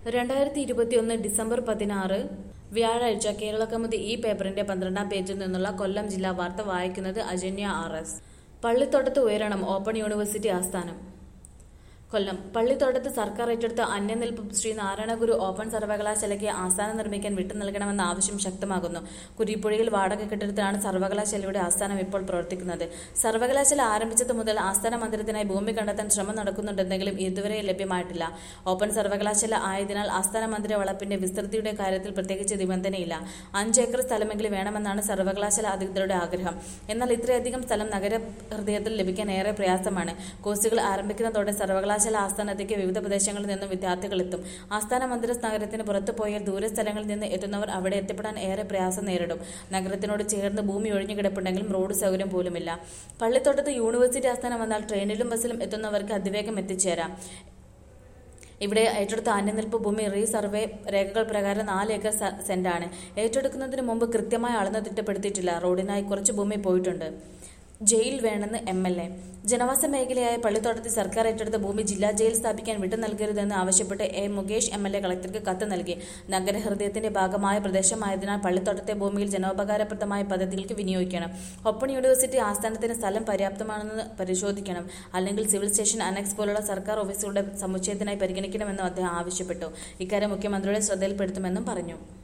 രണ്ടായിരത്തി ഇരുപത്തിയൊന്ന് ഡിസംബർ പതിനാറ് വ്യാഴാഴ്ച കേരള കൗമുദി ഈ പേപ്പറിന്റെ പന്ത്രണ്ടാം പേജിൽ നിന്നുള്ള കൊല്ലം ജില്ലാ വാർത്ത വായിക്കുന്നത് അജന്യ ആർ എസ് പള്ളിത്തോട്ടത്ത് ഉയരണം ഓപ്പൺ യൂണിവേഴ്സിറ്റി ആസ്ഥാനം കൊല്ലം പള്ളിത്തോട്ടത്ത് സർക്കാർ ഏറ്റെടുത്ത അന്യനിൽപ്പ് ശ്രീ നാരായണഗുരു ഓപ്പൺ സർവകലാശാലയ്ക്ക് ആസ്ഥാനം നിർമ്മിക്കാൻ വിട്ടു നൽകണമെന്ന ആവശ്യം ശക്തമാകുന്നു കുരിപ്പുഴയിൽ വാടക കെട്ടിടത്തിലാണ് സർവകലാശാലയുടെ ആസ്ഥാനം ഇപ്പോൾ പ്രവർത്തിക്കുന്നത് സർവകലാശാല ആരംഭിച്ചത് മുതൽ ആസ്ഥാന മന്ദിരത്തിനായി ഭൂമി കണ്ടെത്താൻ ശ്രമം നടക്കുന്നുണ്ടെങ്കിലും ഇതുവരെ ലഭ്യമായിട്ടില്ല ഓപ്പൺ സർവകലാശാല ആയതിനാൽ ആസ്ഥാന മന്ദിര വളപ്പിന്റെ വിസ്തൃതിയുടെ കാര്യത്തിൽ പ്രത്യേകിച്ച് നിബന്ധനയില്ല അഞ്ച് ഏക്കർ സ്ഥലമെങ്കിലും വേണമെന്നാണ് സർവകലാശാല അധികൃതരുടെ ആഗ്രഹം എന്നാൽ ഇത്രയധികം സ്ഥലം നഗര ഹൃദയത്തിൽ ലഭിക്കാൻ ഏറെ പ്രയാസമാണ് കോഴ്സുകൾ ആരംഭിക്കുന്നതോടെ സർവകലാശാല ആസ്ഥാനത്തേക്ക് വിവിധ പ്രദേശങ്ങളിൽ നിന്നും വിദ്യാർത്ഥികൾ എത്തും ആസ്ഥാന മന്ദിര നഗരത്തിന് പുറത്തു പോയാൽ ദൂര സ്ഥലങ്ങളിൽ നിന്ന് എത്തുന്നവർ അവിടെ എത്തിപ്പെടാൻ ഏറെ പ്രയാസം നേരിടും നഗരത്തിനോട് ചേർന്ന് ഭൂമി ഒഴിഞ്ഞു കിടപ്പുണ്ടെങ്കിലും റോഡ് സൗകര്യം പോലുമില്ല പള്ളിത്തോട്ടത്ത് യൂണിവേഴ്സിറ്റി ആസ്ഥാനം വന്നാൽ ട്രെയിനിലും ബസ്സിലും എത്തുന്നവർക്ക് അതിവേഗം എത്തിച്ചേരാം ഇവിടെ ഏറ്റെടുത്ത അന്യനിൽപ്പ് ഭൂമി റീ സർവേ രേഖകൾ പ്രകാരം നാല് ഏക്കർ സ- സെന്റാണ് ഏറ്റെടുക്കുന്നതിന് മുമ്പ് കൃത്യമായി അളന്ന് തിട്ടപ്പെടുത്തിയിട്ടില്ല റോഡിനായി കുറച്ച് ഭൂമി പോയിട്ടുണ്ട് ജയിൽ വേണമെന്ന് എം എൽ എ ജനവാസ മേഖലയായ പള്ളിത്തോട്ടത്തിൽ സർക്കാർ ഏറ്റെടുത്ത ഭൂമി ജില്ലാ ജയിൽ സ്ഥാപിക്കാൻ വിട്ടു നൽകരുതെന്ന് ആവശ്യപ്പെട്ട് A Mukesh M L A കളക്ടർക്ക് കത്ത് നൽകി നഗരഹൃദയത്തിന്റെ ഭാഗമായ പ്രദേശമായതിനാൽ പള്ളിത്തോട്ടത്തെ ഭൂമിയിൽ ജനോപകാരപ്രദമായ പദ്ധതികൾക്ക് വിനിയോഗിക്കണം ഓപ്പൺ യൂണിവേഴ്സിറ്റി ആസ്ഥാനത്തിന് സ്ഥലം പര്യാപ്തമാണെന്ന് പരിശോധിക്കണം അല്ലെങ്കിൽ സിവിൽ സ്റ്റേഷൻ അനക്സ് പോലുള്ള സർക്കാർ ഓഫീസുകളുടെ സമുച്ചയത്തിനായി പരിഗണിക്കണമെന്നും അദ്ദേഹം ആവശ്യപ്പെട്ടു ഇക്കാര്യം മുഖ്യമന്ത്രിയുടെ ശ്രദ്ധയിൽപ്പെടുത്തുമെന്നും പറഞ്ഞു